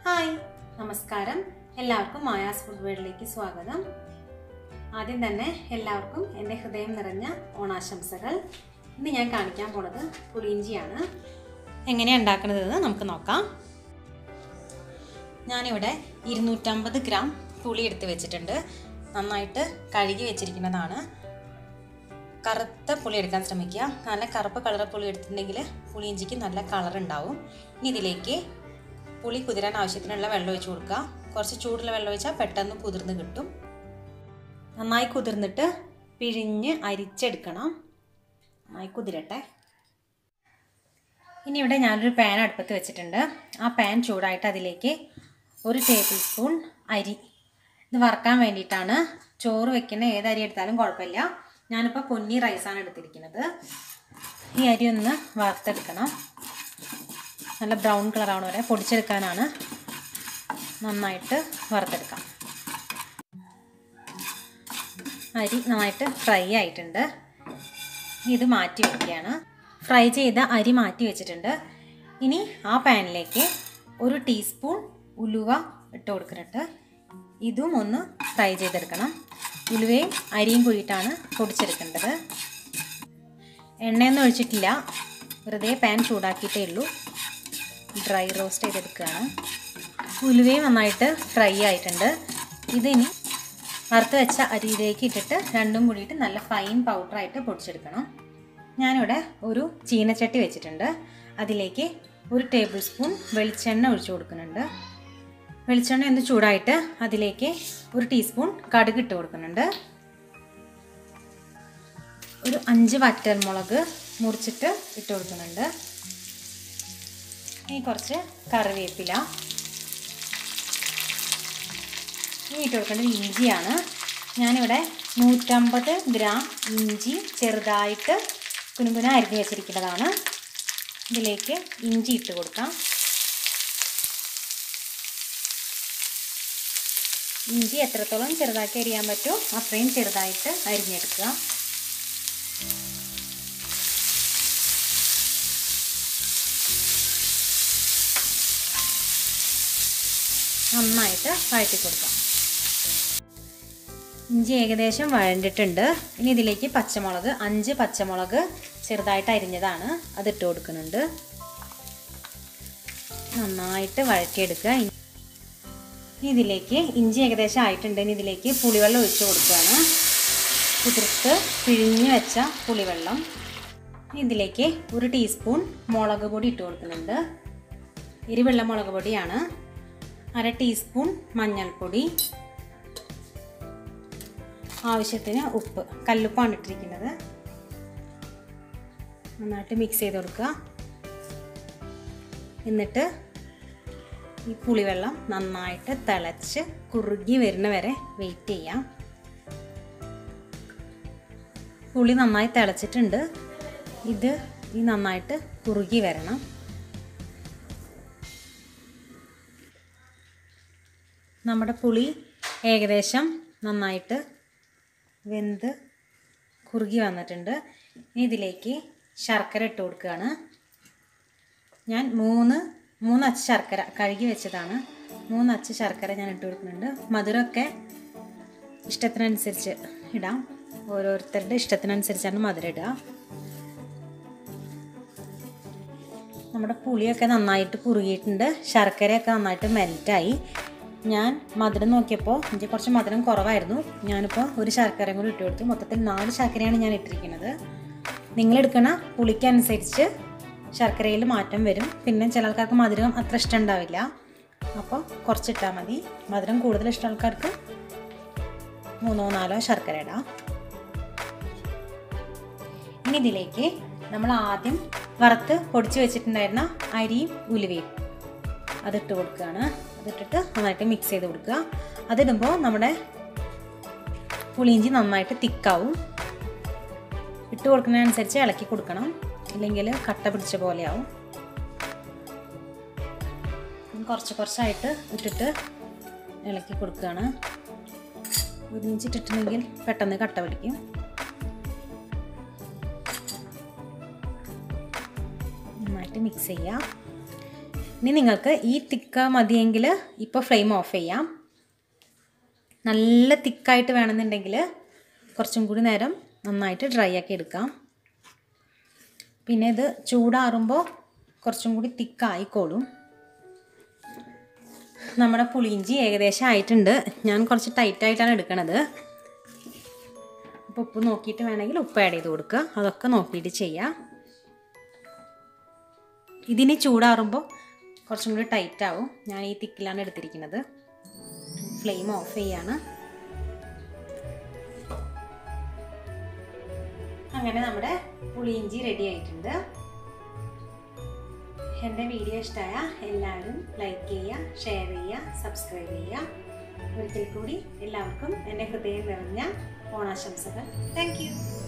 hi നമസ്കാരം എല്ലാവർക്കും Maya's food വേൾഡിലേക്ക് സ്വാഗതം ആദ്യം തന്നെ എല്ലാവർക്കും എൻ്റെ ഹൃദയം നിറഞ്ഞ ഓണാശംസകൾ ഇന്ന് ഞാൻ കാണിക്കാൻ പോണത് പുളിയിഞ്ചിയാണ് എങ്ങനെയാണ് ഉണ്ടാക്കുന്നത് നമുക്ക് നോക്കാം ഞാനിവിടെ ഇരുന്നൂറ്റമ്പത് ഗ്രാം പുളി എടുത്ത് വെച്ചിട്ടുണ്ട് നന്നായിട്ട് കഴുകി വെച്ചിരിക്കുന്നതാണ് കറുത്ത പുളി എടുക്കാൻ ശ്രമിക്കുക നല്ല കറുപ്പ് കളർ പുളി എടുത്തിട്ടുണ്ടെങ്കിൽ പുളിയിഞ്ചിക്ക് നല്ല കളർ ഉണ്ടാവും ഇനി ഇതിലേക്ക് പുളി കുതിരാൻ ആവശ്യത്തിനുള്ള വെള്ളം ഒഴിച്ച് കൊടുക്കുക കുറച്ച് ചൂടുള്ള വെള്ളം ഒഴിച്ചാൽ പെട്ടെന്ന് കുതിർന്ന് കിട്ടും നന്നായി കുതിർന്നിട്ട് പിഴിഞ്ഞ് അരിച്ചെടുക്കണം നന്നായി കുതിരട്ടെ ഇനി ഇവിടെ ഞാനൊരു പാൻ അടുപ്പത്ത് വെച്ചിട്ടുണ്ട് ആ പാൻ ചൂടായിട്ട് അതിലേക്ക് ഒരു ടേബിൾ സ്പൂൺ അരി ഇത് വറക്കാൻ വേണ്ടിയിട്ടാണ് ചോറ് വെക്കുന്ന ഏത് അരി എടുത്താലും കുഴപ്പമില്ല ഞാനിപ്പോൾ പൊന്നി റൈസാണ് എടുത്തിരിക്കുന്നത് ഈ അരി ഒന്ന് വറുത്തെടുക്കണം നല്ല ബ്രൗൺ കളറാവണ വരെ പൊടിച്ചെടുക്കാനാണ് നന്നായിട്ട് വറുത്തെടുക്കാം അരി നന്നായിട്ട് ഫ്രൈ ആയിട്ടുണ്ട് ഇത് മാറ്റി വയ്ക്കുകയാണ് ഫ്രൈ ചെയ്ത അരി മാറ്റി വെച്ചിട്ടുണ്ട് ഇനി ആ പാനിലേക്ക് ഒരു ടീസ്പൂൺ ഉലുവ ഇട്ട് കൊടുക്കുന്നുണ്ട് ഇതും ഒന്ന് ഫ്രൈ ചെയ്തെടുക്കണം ഉലുവയും അരിയും കൂടിയിട്ടാണ് പൊടിച്ചെടുക്കേണ്ടത് എണ്ണയൊന്നും ഒഴിച്ചിട്ടില്ല വെറുതെ പാൻ ചൂടാക്കിയിട്ടേ ഉള്ളൂ ഡ്രൈ റോസ്റ്റ് ചെയ്തെടുക്കുകയാണ് ഉലുവയും നന്നായിട്ട് ഫ്രൈ ആയിട്ടുണ്ട് ഇതിനി വറുത്ത് വെച്ച അരിയിലേക്ക് ഇട്ടിട്ട് രണ്ടും കൂടിയിട്ട് നല്ല ഫൈൻ പൗഡറായിട്ട് പൊടിച്ചെടുക്കണം ഞാനിവിടെ ഒരു ചീനച്ചട്ടി വെച്ചിട്ടുണ്ട് അതിലേക്ക് ഒരു ടേബിൾ സ്പൂൺ വെളിച്ചെണ്ണ ഒഴിച്ചു കൊടുക്കുന്നുണ്ട് വെളിച്ചെണ്ണ ഒന്ന് ചൂടായിട്ട് അതിലേക്ക് ഒരു ടീസ്പൂൺ കടുക് ഇട്ട് കൊടുക്കുന്നുണ്ട് ഒരു അഞ്ച് വറ്റൽമുളക് മുറിച്ചിട്ട് ഇട്ട് കൊടുക്കുന്നുണ്ട് ഇനി കുറച്ച് കറിവേപ്പില ഇനി ഇട്ട് കൊടുക്കേണ്ടത് ഇഞ്ചിയാണ് ഞാനിവിടെ നൂറ്റമ്പത് ഗ്രാം ഇഞ്ചി ചെറുതായിട്ട് കുനുകുന അരിഞ്ഞ് വെച്ചിരിക്കുന്നതാണ് ഇതിലേക്ക് ഇഞ്ചി ഇട്ട് കൊടുക്കാം ഇഞ്ചി എത്രത്തോളം ചെറുതാക്കി അരിയാൻ പറ്റുമോ അത്രയും ചെറുതായിട്ട് അരിഞ്ഞെടുക്കുക നന്നായിട്ട് വഴറ്റി കൊടുക്കാം ഇഞ്ചി ഏകദേശം വഴണ്ടിട്ടുണ്ട് ഇനി ഇതിലേക്ക് പച്ചമുളക് അഞ്ച് പച്ചമുളക് ചെറുതായിട്ട് അരിഞ്ഞതാണ് അത് ഇട്ട് കൊടുക്കുന്നുണ്ട് നന്നായിട്ട് വഴറ്റിയെടുക്കുക ഇനി ഇതിലേക്ക് ഇഞ്ചി ഏകദേശം ആയിട്ടുണ്ട് ഇനി ഇതിലേക്ക് പുളിവെള്ളം ഒഴിച്ചു കൊടുക്കുകയാണ് കുതിർത്ത് പിഴിഞ്ഞ് വെച്ച പുളിവെള്ളം ഇതിലേക്ക് ഒരു ടീസ്പൂൺ മുളക് പൊടി ഇട്ട് കൊടുക്കുന്നുണ്ട് എരിവെള്ള മുളക് പൊടിയാണ് അര ടീസ്പൂൺ മഞ്ഞൾപ്പൊടി ആവശ്യത്തിന് ഉപ്പ് കല്ലുപ്പാണ് ഇട്ടിരിക്കുന്നത് നന്നായിട്ട് മിക്സ് ചെയ്ത് കൊടുക്കുക എന്നിട്ട് ഈ പുളിവെള്ളം നന്നായിട്ട് തിളച്ച് കുറുകി വരുന്ന വരെ വെയിറ്റ് ചെയ്യാം പുളി നന്നായി തിളച്ചിട്ടുണ്ട് ഇത് ഈ നന്നായിട്ട് കുറുകി വരണം നമ്മുടെ പുളി ഏകദേശം നന്നായിട്ട് വെന്ത് കുറുകി വന്നിട്ടുണ്ട് ഇനി ഇതിലേക്ക് ശർക്കര ഇട്ട് കൊടുക്കുകയാണ് ഞാൻ മൂന്ന് മൂന്നച്ച് ശർക്കര കഴുകി വെച്ചതാണ് മൂന്നച്ച് ശർക്കര ഞാൻ ഇട്ട് കൊടുക്കുന്നുണ്ട് മധുരമൊക്കെ ഇഷ്ടത്തിനനുസരിച്ച് ഇടാം ഓരോരുത്തരുടെ ഇഷ്ടത്തിനനുസരിച്ചാണ് മധുരം ഇടുക നമ്മുടെ പുളിയൊക്കെ നന്നായിട്ട് കുറുകിയിട്ടുണ്ട് ശർക്കരയൊക്കെ നന്നായിട്ട് മെൽറ്റായി ഞാൻ മധുരം നോക്കിയപ്പോൾ എനിക്ക് കുറച്ച് മധുരം കുറവായിരുന്നു ഞാനിപ്പോൾ ഒരു ശർക്കരയും കൂടി ഇട്ട് കൊടുത്തു മൊത്തത്തിൽ നാല് ശർക്കരയാണ് ഞാൻ ഇട്ടിരിക്കുന്നത് നിങ്ങളെടുക്കണ പുളിക്കനുസരിച്ച് ശർക്കരയിൽ മാറ്റം വരും പിന്നെ ചില ആൾക്കാർക്ക് മധുരം അത്ര ഇഷ്ടം ഉണ്ടാവില്ല അപ്പോൾ കുറച്ചിട്ടാൽ മതി മധുരം കൂടുതൽ ഇഷ്ടം ആൾക്കാർക്ക് മൂന്നോ നാലോ ശർക്കര ഇടാം ഇനി ഇതിലേക്ക് നമ്മൾ ആദ്യം വറുത്ത് പൊടിച്ച് വെച്ചിട്ടുണ്ടായിരുന്ന അരിയും ഉലുവയും അതിട്ട് കൊടുക്കുകയാണ് അതിട്ടിട്ട് നന്നായിട്ട് മിക്സ് ചെയ്ത് കൊടുക്കുക അതിടുമ്പോൾ നമ്മുടെ പുളിയിഞ്ചി നന്നായിട്ട് തിക്കാവും ഇട്ട് കൊടുക്കുന്നതിനനുസരിച്ച് ഇളക്കി കൊടുക്കണം ഇല്ലെങ്കിൽ കട്ട പിടിച്ച പോലെയാവും കുറച്ച് കുറച്ചായിട്ട് ഇട്ടിട്ട് ഇളക്കി കൊടുക്കുകയാണ് ഒരുമിച്ചിട്ടിട്ടുണ്ടെങ്കിൽ പെട്ടെന്ന് കട്ട പിടിക്കും നന്നായിട്ട് മിക്സ് ചെയ്യുക ഇനി നിങ്ങൾക്ക് ഈ തിക്ക മതിയെങ്കിൽ ഇപ്പോൾ ഫ്ലെയിം ഓഫ് ചെയ്യാം നല്ല തിക്കായിട്ട് വേണമെന്നുണ്ടെങ്കിൽ കുറച്ചും കൂടി നേരം നന്നായിട്ട് ഡ്രൈ ആക്കി എടുക്കാം പിന്നെ ഇത് ചൂടാറുമ്പോൾ കുറച്ചും കൂടി തിക്കായിക്കോളും നമ്മുടെ പുളിയിഞ്ചി ഏകദേശം ആയിട്ടുണ്ട് ഞാൻ കുറച്ച് ടൈറ്റായിട്ടാണ് എടുക്കണത് അപ്പോൾ ഉപ്പ് നോക്കിയിട്ട് വേണമെങ്കിൽ ഉപ്പ് ആഡ് ചെയ്ത് കൊടുക്കുക അതൊക്കെ നോക്കിയിട്ട് ചെയ്യാം ഇതിന് ചൂടാറുമ്പോൾ കുറച്ചും കൂടി ടൈറ്റ് ആവും ഞാൻ ഈ തിക്കിലാണ് എടുത്തിരിക്കുന്നത് ഫ്ലെയിം ഓഫ് ചെയ്യാണ് അങ്ങനെ നമ്മുടെ പുളിയിഞ്ചി റെഡി ആയിട്ടുണ്ട് എൻ്റെ വീഡിയോ ഇഷ്ടമായ എല്ലാവരും ലൈക്ക് ചെയ്യുക ഷെയർ ചെയ്യുക സബ്സ്ക്രൈബ് ചെയ്യുക ഒരിക്കൽ കൂടി എല്ലാവർക്കും എൻ്റെ ഹൃദയം നിറഞ്ഞ ഓണാശംസകൾ താങ്ക് യു